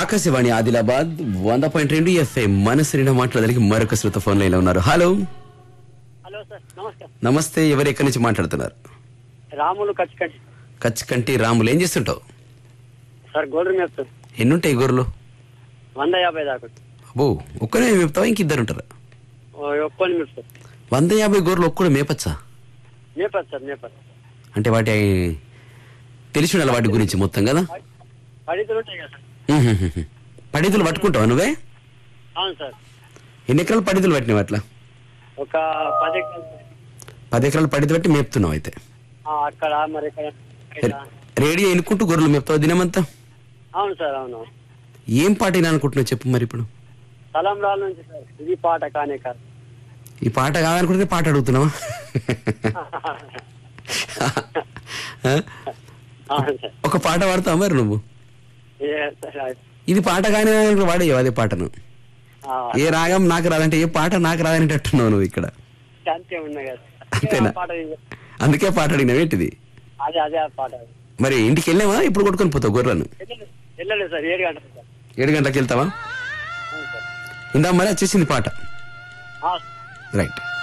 ఆకాశవాణి ఆదిలాబాద్ వంద పాయింట్ రెండు ఎఫ్ఐ మనసు మాట్లాడడానికి మరొక శ్రోత ఫోన్ లైన్ లో ఉన్నారు హలో హలో సార్ నమస్కారం నమస్తే ఎవరు ఎక్కడి నుంచి మాట్లాడుతున్నారు రాములు ఖచ్చితంగా కచ్చికంటి రాములు ఏం చేస్తుంటావు సార్ గోల్డ్ మేపుతారు ఎన్నుంటాయి గొర్రెలు వంద యాభై దాకా అబ్బో ఒక్కనే మేపుతావా ఇంక ఇద్దరు ఉంటారా ఒక్కొని మేపుతారు వంద యాభై గొర్రెలు ఒక్కడు మేపచ్చా మేపదు సార్ మేపదు అంటే వాటి తెలిసి ఉండాలి వాటి గురించి మొత్తం కదా పడితులు ఉంటాయి కదా సార్ ఉహుహుహు. పడితులు పట్టుకుంటావా నువ్వే అవును సార్ ఎన్ని ఎకరాలు పడితులు పట్టినావు అట్లా ఒక పది ఎకరాలు సార్. పది ఎకరాలు పడితే బట్టి మేపుతున్నావు అయితే ఆ, అక్కడ మరి ఇక్కడ ఇక్కడ. రేడియో ఎన్నుకుంటూ గొర్రెలు మేపుతావు దినమంతా అవును సార్ అవును ఏం పాట వినాలనుకుంటున్నావు చెప్పు మరి ఇప్పుడు సలాం రాళ్ళ నుంచి సార్ ఇది పాట కానే కాదు ఈ పాట కాదనుకుంటే పాట అడుగుతున్నావా ఆ? అవును సార్ ఒక పాట పాడతావు మరి నువ్వు ఏ సార్ అది. ఇది పాట కానీ వాడేయవు అదే పాటను ఆ, ఏ రాగం నాకు రాదంటే ఏ పాట నాకు రాదనేటట్టున్నావు నువ్వు ఇక్కడ అంతే ఉన్నాయి కదా అంతేనా? ఆ పాట ఇది. అందుకే పాట అడిగినావు ఏంటిది అదే అదే ఆ పాట మరి ఇంటికి వెళ్ళావా ఇప్పుడు కొట్టుకొని పోతావు గొర్రెలను వెళ్ళలేదు వెళ్ళలేదు సార్ ఏడు గంటలు సార్ ఏడు గంటలకు వెళ్తావా అవును సార్ ఇందా మరి వచ్చేసింది పాట ఆ, రైట్